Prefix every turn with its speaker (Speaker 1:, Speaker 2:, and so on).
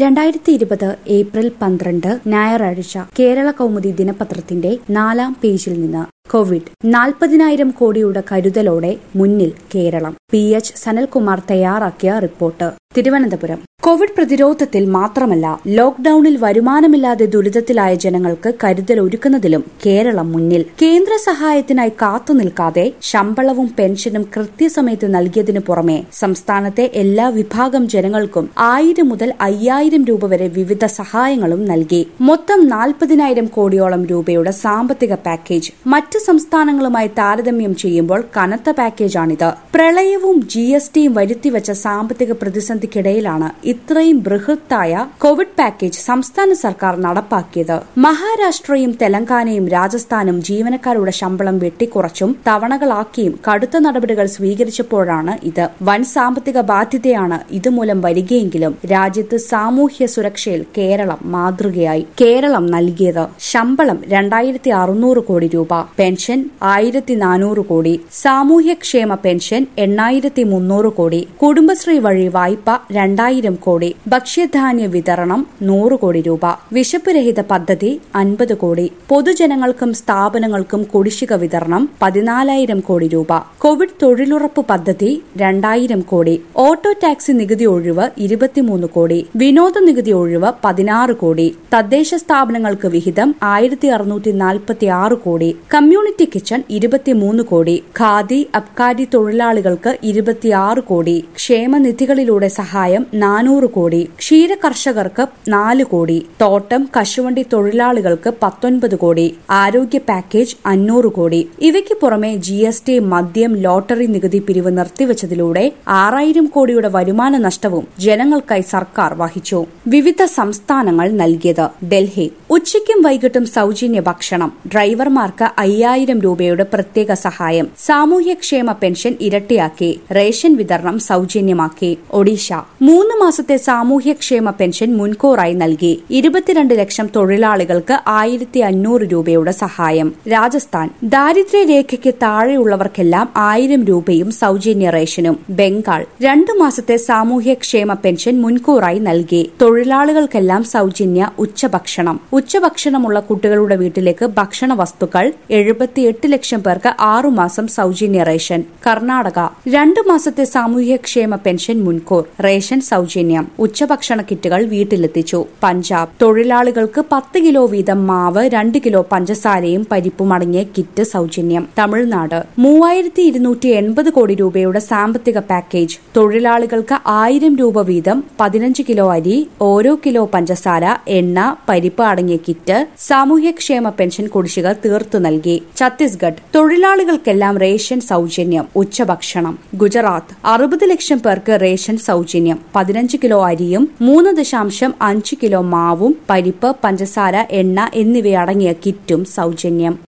Speaker 1: രണ്ടായിരത്തി ഇരുപത് ഏപ്രിൽ പന്ത്രണ്ട് ഞായറാഴ്ച കേരള കൗമുദി ദിനപത്രത്തിന്റെ നാലാം പേജിൽ നിന്ന് കോവിഡ് നാൽപ്പതിനായിരം കോടിയുടെ കരുതലോടെ മുന്നിൽ കേരളം പി എച്ച് സനൽകുമാർ തയ്യാറാക്കിയ റിപ്പോർട്ട് തിരുവനന്തപുരം കോവിഡ് പ്രതിരോധത്തിൽ മാത്രമല്ല ലോക്ഡൌണിൽ വരുമാനമില്ലാതെ ദുരിതത്തിലായ ജനങ്ങൾക്ക് കരുതൽ ഒരുക്കുന്നതിലും കേരളം മുന്നിൽ കേന്ദ്ര സഹായത്തിനായി കാത്തുനിൽക്കാതെ ശമ്പളവും പെൻഷനും കൃത്യസമയത്ത് നൽകിയതിനു പുറമെ സംസ്ഥാനത്തെ എല്ലാ വിഭാഗം ജനങ്ങൾക്കും ആയിരം മുതൽ അയ്യായിരം രൂപ വരെ വിവിധ സഹായങ്ങളും നൽകി മൊത്തം നാൽപ്പതിനായിരം കോടിയോളം രൂപയുടെ സാമ്പത്തിക പാക്കേജ് മറ്റ് സംസ്ഥാനങ്ങളുമായി താരതമ്യം ചെയ്യുമ്പോൾ കനത്ത പാക്കേജാണിത് പ്രളയവും ജി എസ് ടിയും വരുത്തിവച്ച സാമ്പത്തിക പ്രതിസന്ധിക്കിടയിലാണ് ഇത്രയും ബൃഹത്തായ കോവിഡ് പാക്കേജ് സംസ്ഥാന സർക്കാർ നടപ്പാക്കിയത് മഹാരാഷ്ട്രയും തെലങ്കാനയും രാജസ്ഥാനും ജീവനക്കാരുടെ ശമ്പളം വെട്ടിക്കുറച്ചും തവണകളാക്കിയും കടുത്ത നടപടികൾ സ്വീകരിച്ചപ്പോഴാണ് ഇത് വൻ സാമ്പത്തിക ബാധ്യതയാണ് ഇതുമൂലം വരികയെങ്കിലും രാജ്യത്ത് സാമൂഹ്യ സുരക്ഷയിൽ കേരളം മാതൃകയായി കേരളം നൽകിയത് ശമ്പളം രണ്ടായിരത്തി അറുന്നൂറ് കോടി രൂപ പെൻഷൻ ആയിരത്തി നാനൂറ് കോടി സാമൂഹ്യക്ഷേമ പെൻഷൻ എണ്ണായിരത്തി മുന്നൂറ് കോടി കുടുംബശ്രീ വഴി വായ്പ രണ്ടായിരം കോടി ഭക്ഷ്യധാന്യ വിതരണം നൂറ് കോടി രൂപ വിശപ്പ് രഹിത പദ്ധതി അൻപത് കോടി പൊതുജനങ്ങൾക്കും സ്ഥാപനങ്ങൾക്കും കുടിശ്ശിക വിതരണം പതിനാലായിരം കോടി രൂപ കോവിഡ് തൊഴിലുറപ്പ് പദ്ധതി രണ്ടായിരം കോടി ഓട്ടോ ടാക്സി നികുതി ഒഴിവ് ഇരുപത്തിമൂന്ന് കോടി വിനോദ നികുതി ഒഴിവ് പതിനാറ് കോടി തദ്ദേശ സ്ഥാപനങ്ങൾക്ക് വിഹിതം ആയിരത്തി അറുന്നൂറ്റി നാൽപ്പത്തി ആറ് കോടി കമ്മ്യൂണിറ്റി കിച്ചൺ ഇരുപത്തിമൂന്ന് കോടി ഖാദി അബ്കാരി തൊഴിലാളികൾക്ക് ഇരുപത്തിയാറ് കോടി ക്ഷേമനിധികളിലൂടെ സഹായം നാനൂറ് കോടി ക്ഷീര കർഷകർക്ക് നാല് കോടി തോട്ടം കശുവണ്ടി തൊഴിലാളികൾക്ക് പത്തൊൻപത് കോടി ആരോഗ്യ പാക്കേജ് അഞ്ഞൂറ് കോടി ഇവയ്ക്ക് പുറമെ ജി എസ് ടി മദ്യം ലോട്ടറി നികുതി പിരിവ് നിർത്തിവച്ചതിലൂടെ ആറായിരം കോടിയുടെ വരുമാന നഷ്ടവും ജനങ്ങൾക്കായി സർക്കാർ വഹിച്ചു വിവിധ സംസ്ഥാനങ്ങൾ നൽകിയത് ഡൽഹി ഉച്ചയ്ക്കും വൈകിട്ടും സൌജന്യ ഭക്ഷണം ഡ്രൈവർമാർക്ക് അയ്യായിരം രൂപയുടെ പ്രത്യേക സഹായം സാമൂഹ്യക്ഷേമ പെൻഷൻ ഇരട്ടിയാക്കി റേഷൻ വിതരണം സൌജന്യമാക്കി ഒഡീഷ മൂന്ന് മാസത്തെ സാമൂഹ്യക്ഷേമ പെൻഷൻ മുൻകൂറായി നൽകി ഇരുപത്തിരണ്ട് ലക്ഷം തൊഴിലാളികൾക്ക് ആയിരത്തി അഞ്ഞൂറ് രൂപയുടെ സഹായം രാജസ്ഥാൻ ദാരിദ്ര്യരേഖയ്ക്ക് താഴെയുള്ളവർക്കെല്ലാം ആയിരം രൂപയും സൌജന്യ റേഷനും ബംഗാൾ രണ്ടു മാസത്തെ സാമൂഹ്യക്ഷേമ പെൻഷൻ മുൻകൂറായി നൽകി തൊഴിലാളികൾക്കെല്ലാം സൌജന്യ ഉച്ചഭക്ഷണം ഉച്ചഭക്ഷണമുള്ള കുട്ടികളുടെ വീട്ടിലേക്ക് ഭക്ഷണ വസ്തുക്കൾ എഴുപത്തിയെട്ട് ലക്ഷം പേർക്ക് ആറുമാസം സൌജന്യ റേഷൻ കർണാടക രണ്ടു മാസത്തെ സാമൂഹ്യക്ഷേമ പെൻഷൻ മുൻകൂർ റേഷൻ സൌജന്യം ഉച്ചഭക്ഷണ കിറ്റുകൾ വീട്ടിലെത്തിച്ചു പഞ്ചാബ് തൊഴിലാളികൾക്ക് പത്ത് കിലോ വീതം മാവ് രണ്ട് കിലോ പഞ്ചസാരയും പരിപ്പും അടങ്ങിയ കിറ്റ് സൌജന്യം തമിഴ്നാട് മൂവായിരത്തി ഇരുന്നൂറ്റി എൺപത് കോടി രൂപയുടെ സാമ്പത്തിക പാക്കേജ് തൊഴിലാളികൾക്ക് ആയിരം രൂപ വീതം പതിനഞ്ച് കിലോ അരി ഓരോ കിലോ പഞ്ചസാര എണ്ണ പരിപ്പ് അടങ്ങിയ കിറ്റ് സാമൂഹ്യക്ഷേമ പെൻഷൻ കുടിശ്ശിക തീർത്തു നൽകി ഛത്തീസ്ഗഡ് തൊഴിലാളികൾക്കെല്ലാം റേഷൻ സൌജന്യം ഉച്ചഭക്ഷണം ഗുജറാത്ത് അറുപത് ലക്ഷം പേർക്ക് റേഷൻ സൌജന്യം പതിനഞ്ച് കിലോ അരിയും മൂന്ന് ദശാംശം അഞ്ച് കിലോ മാവും പരിപ്പ് പഞ്ചസാര എണ്ണ എന്നിവയടങ്ങിയ കിറ്റും സൌജന്യം